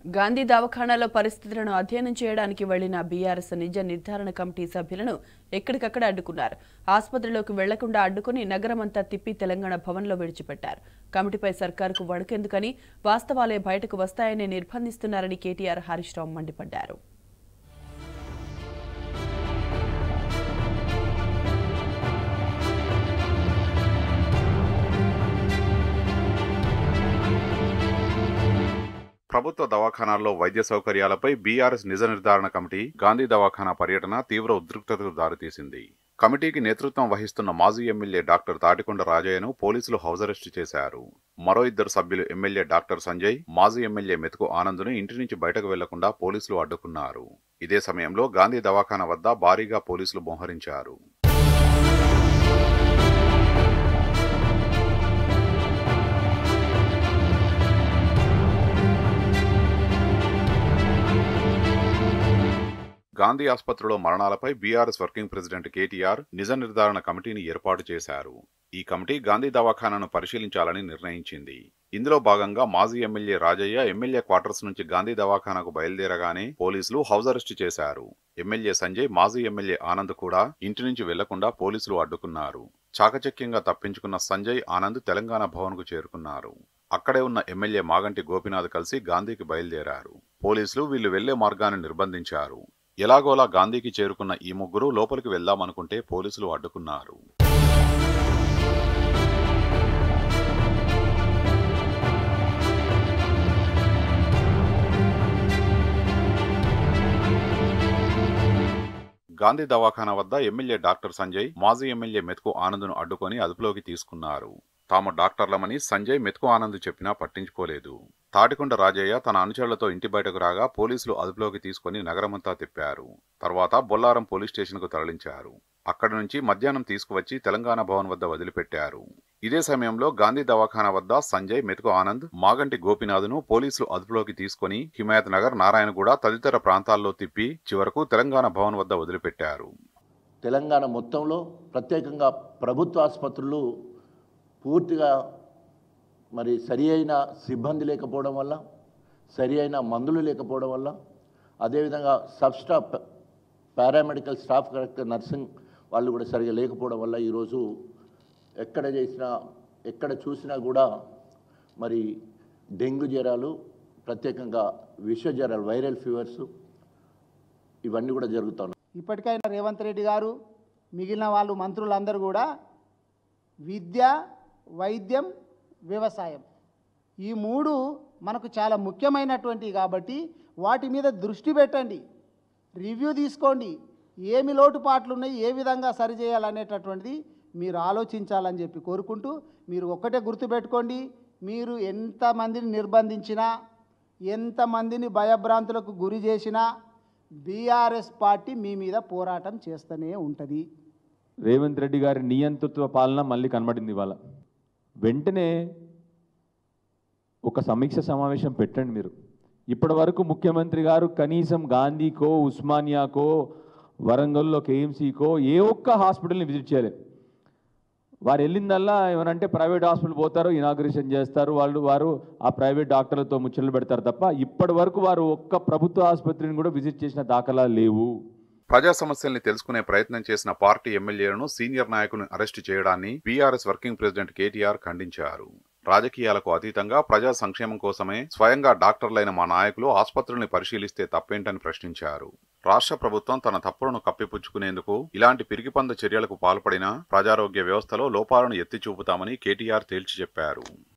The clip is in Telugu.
గాంధీ దవాఖానాలో పరిస్థితులను అధ్యయనం చేయడానికి వెళ్లిన బీఆర్ఎస్ నిజ నిర్ధారణ కమిటీ సభ్యులను ఎక్కడికక్కడ అడ్డుకున్నారు ఆసుపత్రిలోకి వెళ్లకుండా అడ్డుకుని నగరమంతా తిప్పి తెలంగాణ భవన్లో విడిచిపెట్టారు కమిటీపై సర్కారుకు వణుకెందుకని వాస్తవాలే బయటకు వస్తాయని నిర్బంధిస్తున్నారని కేటీఆర్ హరీష్ రావు మండిపడ్డారు ప్రభుత్వ దవాఖానాల్లో వైద్య సౌకర్యాలపై బీఆర్ఎస్ నిజ నిర్ధారణ కమిటీ గాంధీ దవాఖానా పర్యటన తీవ్ర ఉద్రిక్తతకు దారితీసింది కమిటీకి నేతృత్వం వహిస్తున్న మాజీ ఎమ్మెల్యే డాక్టర్ తాటికొండ రాజయ్యను పోలీసులు హౌస్ అరెస్టు చేశారు మరో ఇద్దరు సభ్యులు ఎమ్మెల్యే డాక్టర్ సంజయ్ మాజీ ఎమ్మెల్యే మెతుకు ఆనంద్ను ఇంటి నుంచి బయటకు వెళ్లకుండా పోలీసులు అడ్డుకున్నారు ఇదే సమయంలో గాంధీ దవాఖానా వద్ద భారీగా పోలీసులు మోహరించారు గాంధీ ఆసుపత్రిలో మరణాలపై బీఆర్ఎస్ వర్కింగ్ ప్రెసిడెంట్ కేటీఆర్ నిజ నిర్ధారణ కమిటీని ఏర్పాటు చేశారు ఈ కమిటీ గాంధీ దవాఖానాను పరిశీలించాలని నిర్ణయించింది ఇందులో భాగంగా మాజీ ఎమ్మెల్యే రాజయ్య ఎమ్మెల్యే క్వార్టర్స్ నుంచి గాంధీ దవాఖానాకు బయలుదేరగానే పోలీసులు హౌస్ అరెస్ట్ చేశారు ఎమ్మెల్యే సంజయ్ మాజీ ఎమ్మెల్యే ఆనంద్ కూడా ఇంటి నుంచి వెళ్లకుండా పోలీసులు అడ్డుకున్నారు చాకచక్యంగా తప్పించుకున్న సంజయ్ ఆనంద్ తెలంగాణ భవన్కు చేరుకున్నారు అక్కడే ఉన్న ఎమ్మెల్యే మాగంటి గోపినాథ్ కలిసి గాంధీకి బయలుదేరారు పోలీసులు వీళ్లు వెళ్లే మార్గాన్ని నిర్బంధించారు ఎలాగోలా గాంధీకి చేరుకున్న ఈ ముగ్గురు లోపలికి వెళ్దామనుకుంటే పోలీసులు అడ్డుకున్నారు గాంధీ దవాఖానా వద్ద ఎమ్మెల్యే డాక్టర్ సంజయ్ మాజీ ఎమ్మెల్యే మెతుకు ఆనంద్ను అడ్డుకొని అదుపులోకి తీసుకున్నారు తాము డాక్టర్లమని సంజయ్ మెతుకు ఆనంద్ చెప్పినా పట్టించుకోలేదు తాటికొండ రాజయ్య తన అనుచరులతో ఇంటి బయటకు రాగా పోలీసులు అదుపులోకి తీసుకుని నగరమంతా తిప్పారు తర్వాత బొల్లారం పోలీస్ స్టేషన్కు తరలించారు అక్కడి నుంచి మధ్యాహ్నం తీసుకువచ్చి తెలంగాణ భవన్ వద్ద వదిలిపెట్టారు ఇదే సమయంలో గాంధీ దవాఖానా వద్ద సంజయ్ మెతుకు ఆనంద్ మాగంటి గోపినాథ్ను పోలీసులు అదుపులోకి తీసుకుని హిమాయత్ నగర్ నారాయణగూడ తదితర ప్రాంతాల్లో తిప్పి చివరకు తెలంగాణ భవన్ వద్ద వదిలిపెట్టారు తెలంగాణ మొత్తంలో ప్రత్యేకంగా ప్రభుత్వ ఆసుపత్రులు పూర్తిగా మరి సరి అయిన సిబ్బంది లేకపోవడం వల్ల సరి అయిన మందులు లేకపోవడం వల్ల అదేవిధంగా sub staff paramedical staff correct nursing వాళ్ళు కూడా సరిగా లేకపోవడం వల్ల ఈరోజు ఎక్కడ చేసినా ఎక్కడ చూసినా కూడా మరి డెంగ్యూ జ్వరాలు ప్రత్యేకంగా విష జ్వరాలు వైరల్ ఫీవర్స్ ఇవన్నీ కూడా జరుగుతున్నాయి ఇప్పటికైనా రేవంత్ రెడ్డి గారు మిగిలిన వాళ్ళు మంత్రులందరూ కూడా విద్య వైద్యం వ్యవసాయం ఈ మూడు మనకు చాలా ముఖ్యమైనటువంటివి కాబట్టి వాటి మీద దృష్టి పెట్టండి రివ్యూ తీసుకోండి ఏమి లోటుపాట్లు ఉన్నాయి ఏ విధంగా సరిచేయాలనేటటువంటిది మీరు ఆలోచించాలని చెప్పి కోరుకుంటూ మీరు ఒక్కటే గుర్తుపెట్టుకోండి మీరు ఎంతమందిని నిర్బంధించినా ఎంతమందిని భయభ్రాంతులకు గురి చేసినా బీఆర్ఎస్ పార్టీ మీ మీద పోరాటం చేస్తూనే ఉంటుంది రేవంత్ రెడ్డి గారి నియంతృత్వ పాలన మళ్ళీ కనబడింది ఇవాళ వెంటనే ఒక సమీక్ష సమావేశం పెట్టండి మీరు ఇప్పటి వరకు ముఖ్యమంత్రి గారు కనీసం గాంధీకో ఉస్మానియాకో వరంగల్లో కేఎంసీకో ఏ ఒక్క హాస్పిటల్ని విజిట్ చేయలేదు వారు వెళ్ళిందల్లా ఏమనంటే ప్రైవేట్ హాస్పిటల్ పోతారు ఇనాగ్రేషన్ చేస్తారు వాళ్ళు వారు ఆ ప్రైవేట్ డాక్టర్లతో ముచ్చట్లు పెడతారు తప్ప ఇప్పటి వరకు వారు ఒక్క ప్రభుత్వ ఆసుపత్రిని కూడా విజిట్ చేసిన దాఖలా లేవు ప్రజా సమస్యల్ని తెలుసుకునే ప్రయత్నం చేసిన పార్టీ ఎమ్మెల్యేలను సీనియర్ నాయకులను అరెస్టు చేయడాన్ని బీఆర్ఎస్ వర్కింగ్ ప్రెసిడెంట్ కేటీఆర్ ఖండించారు రాజకీయాలకు అతీతంగా ప్రజా సంక్షేమం కోసమే స్వయంగా డాక్టర్లైన మా నాయకులు ఆసుపత్రుల్ని పరిశీలిస్తే తప్పేంటని ప్రశ్నించారు రాష్ట్ర ప్రభుత్వం తన తప్పులను కప్పిపుచ్చుకునేందుకు ఇలాంటి పిరిగిపంద చర్యలకు పాల్పడినా ప్రజారోగ్య వ్యవస్థలో లోపాలను ఎత్తి చూపుతామని కేటీఆర్ తేల్చి చెప్పారు